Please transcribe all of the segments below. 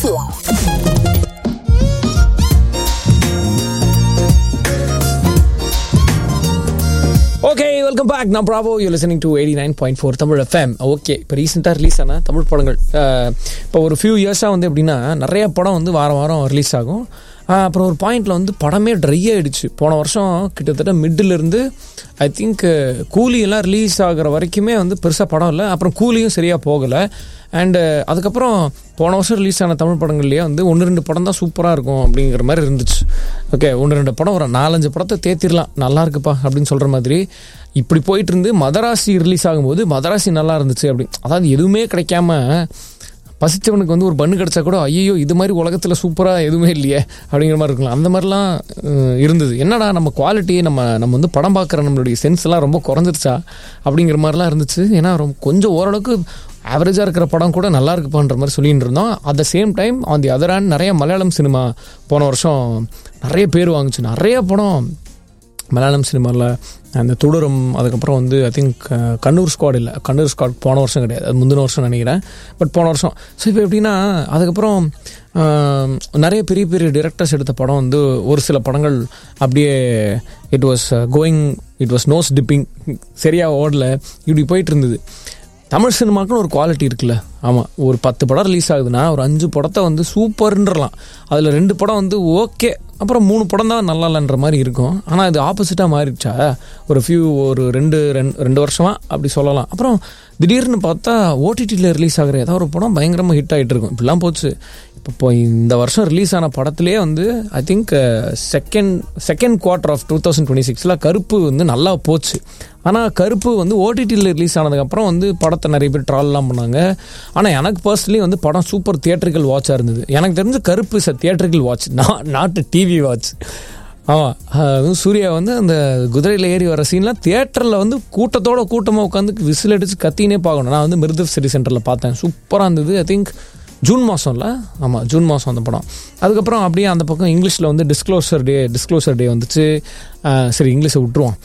okay welcome back நான் Bravo you listening to eighty nine point four Tamil FM okay இப்போ ரீசெண்டாக release ஆன தமிழ் படங்கள் அஹ், இப்போ ஒரு ஃபியூ இயர்ஸாக வந்து எப்படின்னா நிறைய படம் வந்து வாரம் வாரம் ரிலீஸ் ஆகும் அஹ், அப்புறம் ஒரு பாயிண்டில் வந்து படமே ட்ரை ஆயிடுச்சு போன வருஷம் கிட்டத்தட்ட மிடில் இருந்து ஐ திங்க் கூலி எல்லாம் ரிலீஸ் ஆகுற வரைக்குமே வந்து பெருசாக படம் இல்லை அப்புறம் கூலியும் சரியாக போகலை அண்டு அதுக்கப்புறம் போன வருஷம் ரிலீஸ் ஆன தமிழ் படங்கள்லேயே வந்து ஒன்று ரெண்டு படம் தான் சூப்பராக இருக்கும் அப்படிங்கிற மாதிரி இருந்துச்சு ஓகே ஒன்று ரெண்டு படம் ஒரு நாலஞ்சு படத்தை தேத்திரலாம் நல்லா இருக்குப்பா அப்படின்னு சொல்கிற மாதிரி இப்படி போயிட்டு இருந்து மதராசி ரிலீஸ் ஆகும்போது மதராசி நல்லா இருந்துச்சு அப்படி அதாவது எதுவுமே கிடைக்காம பசிச்சவனுக்கு வந்து ஒரு பண்ணு கிடைச்சா கூட ஐயோ இது மாதிரி உலகத்தில் சூப்பராக எதுவுமே இல்லையே அப்படிங்கிற மாதிரி இருக்கலாம் அந்த மாதிரிலாம் அஹ், இருந்தது என்னடா நம்ம குவாலிட்டி நம்ம நம்ம வந்து படம் பார்க்குற நம்மளுடைய சென்ஸ் எல்லாம் ரொம்ப குறைஞ்சிருச்சா அப்படிங்கிற மாதிரிலாம் இருந்துச்சு ஏன்னா ரொம்ப கொஞ்சம் ஓரளவுக்கு ஆவரேஜாக இருக்கிற படம் கூட நல்லா இருக்குப்பான்ற மாதிரி சொல்லிட்டு இருந்தோம் at the same time on the other hand நிறைய மலையாளம் சினிமா போன வருஷம் நிறைய பேர் வாங்குச்சு நிறைய படம் மலையாளம் சினிமாவில் அந்த துடரும் அதுக்கப்புறம் வந்து ஐ திங்க் கண்ணூர் ஸ்குவாட் இல்லை கண்ணூர் ஸ்குவாட் போன வருஷம் கிடையாது அது முந்தின வருஷம் நினைக்கிறேன் பட் போன வருஷம் ஸோ இப்போ எப்படின்னா அதுக்கப்புறம் ஆஹ், நிறைய பெரிய பெரிய டிரெக்டர்ஸ் எடுத்த படம் வந்து ஒரு சில படங்கள் அப்படியே it was going it was nose dipping சரியாக ஓடல இப்படி போயிட்டு இருந்தது தமிழ் சினிமாக்குன்னு ஒரு குவாலிட்டி இருக்குல்ல ஆமாம் ஒரு பத்து படம் ரிலீஸ் ஆகுதுன்னா ஒரு அஞ்சு படத்தை வந்து சூப்பர்ன்றலாம் அதில் ரெண்டு படம் வந்து ஓகே அப்புறம் மூணு படம் தான் நல்லா இல்லைன்ற மாதிரி இருக்கும் ஆனால் இது ஆப்போசிட்டாக மாறிடுச்சா ஒரு ஃபியூ ஒரு ரெண்டு ரெண்டு ரெண்டு வருஷமா அப்படி சொல்லலாம் அப்புறம் திடீர்னு பார்த்தா ஓடிடியில் ரிலீஸ் ஆகிற ஏதாவது ஒரு படம் பயங்கரமாக ஹிட் ஆகிட்டு இருக்கும் இப்படிலாம் போச்சு இப்போ இப்போ இந்த வருஷம் ரிலீஸ் ஆன படத்திலே வந்து I think second second quarter of two thousand twenty சிக்ஸில் கருப்பு வந்து நல்லா போச்சு ஆனால் கருப்பு வந்து ஓடிடியில் ரிலீஸ் ஆனதுக்கப்புறம் வந்து படத்தை நிறைய பேர் ட்ரால்லாம் பண்ணாங்க ஆனால் எனக்கு பர்சனலி வந்து படம் சூப்பர் தியேட்டரிக்கல் வாட்சாக இருந்தது எனக்கு தெரிஞ்சு Karuppu is theatrical watch not TV watch ஆமாம் அதுவும் சூர்யா வந்து அந்த குதிரையில் ஏறி வர சீன்லாம் தியேட்டரில் வந்து கூட்டத்தோட கூட்டமாக உட்காந்து விசில் அடித்து கத்தினே பார்க்கணும் நான் வந்து மிருதவ் சிட்டி சென்டரில் பார்த்தேன் சூப்பராக இருந்தது ஐ திங்க் ஜூன் மாதம்ல ஆமாம் ஜூன் மாதம் அந்த படம் அதுக்கப்புறம் அப்படியே அந்த பக்கம் இங்கிலீஷில் வந்து டிஸ்க்ளோசர் டே டிஸ்க்ளோசர் டே வந்துச்சு ஆஹ் சரி இங்கிலீஷை விட்டுருவோம்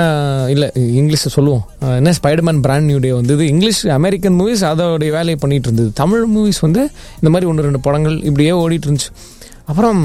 இல்லை இங்கிலீஷை சொல்லுவோம் ஆஹ் என்ன ஸ்பைடர்மேன் பிராண்ட் நியூ டே வந்தது இங்கிலீஷ் அமெரிக்கன் மூவிஸ் அதோடைய வேலையை பண்ணிட்டு இருந்தது தமிழ் மூவிஸ் வந்து இந்த மாதிரி ஒன்று ரெண்டு படங்கள் இப்படியே ஓடிட்டு இருந்துச்சு அப்புறம்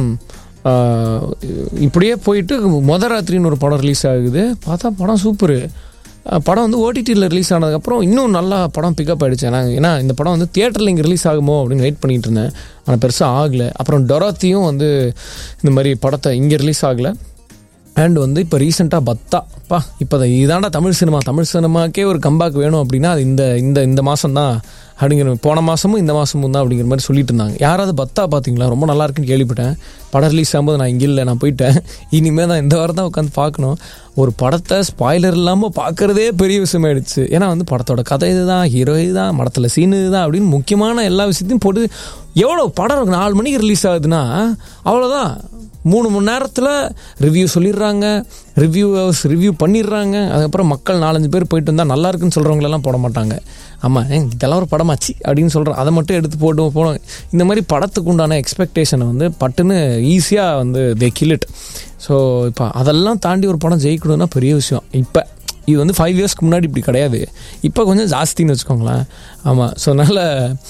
ஆஹ் இப்படியே போயிட்டு மொத ராத்திரின்னு ஒரு படம் ரிலீஸ் ஆகுது பார்த்தா படம் சூப்பரு படம் வந்து ஓடிடியில் ரிலீஸ் ஆனதுக்கப்புறம் இன்னும் நல்லா படம் பிக்கப் ஆகிடுச்சு நான் ஏன்னா இந்த படம் வந்து தியேட்டரில் இங்கே ரிலீஸ் ஆகுமோ அப்படின்னு வெயிட் பண்ணிட்டு இருந்தேன் ஆனால் பெருசாக ஆகலை அப்புறம் டொராத்தியும் வந்து இந்த மாதிரி படத்தை இங்கே ரிலீஸ் ஆகலை அண்ட் வந்து இப்போ ரீசெண்டாக பத்தா பா இப்போ இதாண்டா தமிழ் சினிமா தமிழ் சினிமாக்கே ஒரு கம்பேக் வேணும் அப்படின்னா அது இந்த இந்த இந்த மாதம் தான் அப்படிங்கிற போன மாதமும் இந்த மாதமும் தான் அப்படிங்கிற மாதிரி சொல்லிட்டு இருந்தாங்க யாராவது பத்தா பார்த்தீங்களா ரொம்ப நல்லா இருக்குன்னு கேள்விப்பட்டேன் படம் ரிலீஸ் ஆகும்போது நான் இங்கே இல்லை நான் போயிட்டேன் இனிமேல் தான் இந்த வாரம் தான் உட்காந்து பார்க்கணும் ஒரு படத்தை ஸ்பாய்லர் இல்லாமல் பார்க்குறதே பெரிய விஷயமாயிடுச்சு ஏன்னா வந்து படத்தோட கதை இதுதான் ஹீரோ இதுதான் படத்தில் சீன் இதுதான் அப்படின்னு முக்கியமான எல்லா விஷயத்தையும் போட்டு எவ்வளோ படம் நாலு மணிக்கு ரிலீஸ் ஆகுதுன்னா அவ்வளோதான் மூணு மணி நேரத்தில் ரிவ்யூ சொல்லிடுறாங்க ரிவ்யூவர்ஸ் ரிவ்யூ பண்ணிடுறாங்க அதுக்கப்புறம் மக்கள் நாலஞ்சு பேர் போயிட்டு வந்தால் நல்லா இருக்குன்னு சொல்கிறவங்களெல்லாம் போட மாட்டாங்க ஆமாம் ஏன் இதெல்லாம் ஒரு படமாச்சு அப்படின்னு சொல்கிறோம் அதை மட்டும் எடுத்து போட்டு போனோம் இந்த மாதிரி படத்துக்கு உண்டான எக்ஸ்பெக்டேஷனை வந்து பட்டுன்னு ஈஸியாக வந்து தே கில்லிட் ஸோ இப்போ அதெல்லாம் தாண்டி ஒரு படம் ஜெயிக்கணும்னா பெரிய விஷயம் இப்போ இது வந்து ஃபைவ் இயர்ஸ்க்கு முன்னாடி இப்படி கிடையாது இப்போ கொஞ்சம் ஜாஸ்தின்னு வச்சுக்கோங்களேன் ஆமாம் ஸோ அதனால்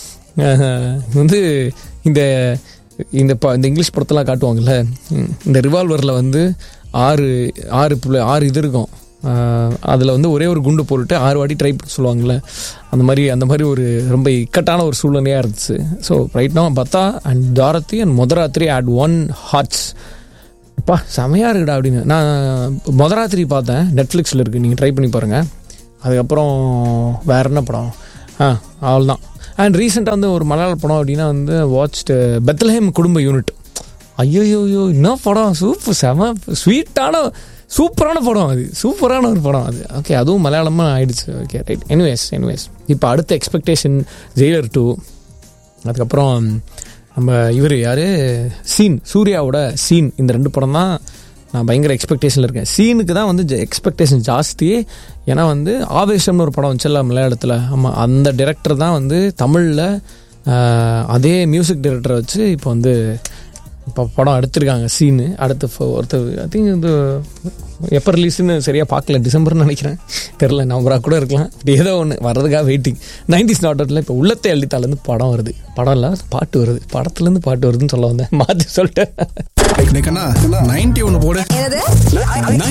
வந்து இந்த இந்த ப இந்த இங்கிலீஷ் படத்தெல்லாம் காட்டுவாங்கல்ல ம், இந்த ரிவால்வரில் வந்து ஆறு ஆறு புள்ள ஆறு இது இருக்கும் அதில் வந்து ஒரே ஒரு குண்டு போட்டுட்டு ஆறு வாட்டி ட்ரை பண்ண சொல்லுவாங்கள்ல அந்த மாதிரி அந்த மாதிரி ஒரு ரொம்ப இக்கட்டான ஒரு சூழ்நிலையாக இருந்துச்சு ஸோ ரைட் now பத்தா அண்ட் தாரத்தி அண்ட் முதராத்திரி அட் ஒன் ஹார்ட்ஸ் அப்பா செமையாக இருக்குடா அப்படின்னு நான் முதராத்திரி பார்த்தேன் நெட்ஃப்ளிக்ஸில் இருக்குது நீங்கள் ட்ரை பண்ணி பாருங்கள் அதுக்கப்புறம் வேற என்ன படம் ஆ அவ்வளோதான் அண்ட் ரீசெண்டாக வந்து ஒரு மலையாள படம் அப்படின்னா வந்து வாட்ச்டு பெத்லஹேம் குடும்ப யூனிட் ஐயோயோயோ என்ன படம் சூப்பர் செம ஸ்வீட்டான சூப்பரான படம் அது சூப்பரான ஒரு படம் அது ஓகே அதுவும் மலையாளமாக ஆயிடுச்சு ஓகே ரைட் எனிவேஸ் எனிவேஸ் இப்போ அடுத்த எக்ஸ்பெக்டேஷன் ஜெயிலர் டூ அதுக்கப்புறம் நம்ம இவர் யார் சீன் சூர்யாவோட சீன் இந்த ரெண்டு படம் தான் நான் பயங்கர எக்ஸ்பெக்டேஷனில் இருக்கேன் சீனுக்கு தான் வந்து எக்ஸ்பெக்டேஷன் ஜாஸ்தி ஏன்னா வந்து ஆவேசம்னு ஒரு படம் வச்சல மலையாளத்தில் ஆமாம் அந்த டைரக்டர் தான் வந்து தமிழில் அதே மியூசிக் டைரக்டரை வச்சு இப்போ வந்து இப்போ படம் எடுத்திருக்காங்க சீனு அடுத்து ஃப- ஒருத்தர் ஐ திங்க் இது எப்போ ரிலீஸ்னு சரியாக பார்க்கல டிசம்பர்னு நினைக்கிறேன் தெரில நவம்பராக கூட இருக்கலாம் இப்படி ஏதோ ஒன்று வர்றதுக்காக வெயிட்டிங் நைன்டிஸ் நாட்டில் இப்போ உள்ளத்தை அள்ளித்தாலேருந்து படம் வருது படம் இல்லை பாட்டு வருது படத்துலேருந்து பாட்டு வருதுன்னு சொல்ல வந்தேன் மாற்றி சொல்லிட்டேன் நைன்டி ஒன்னு போடு என்னது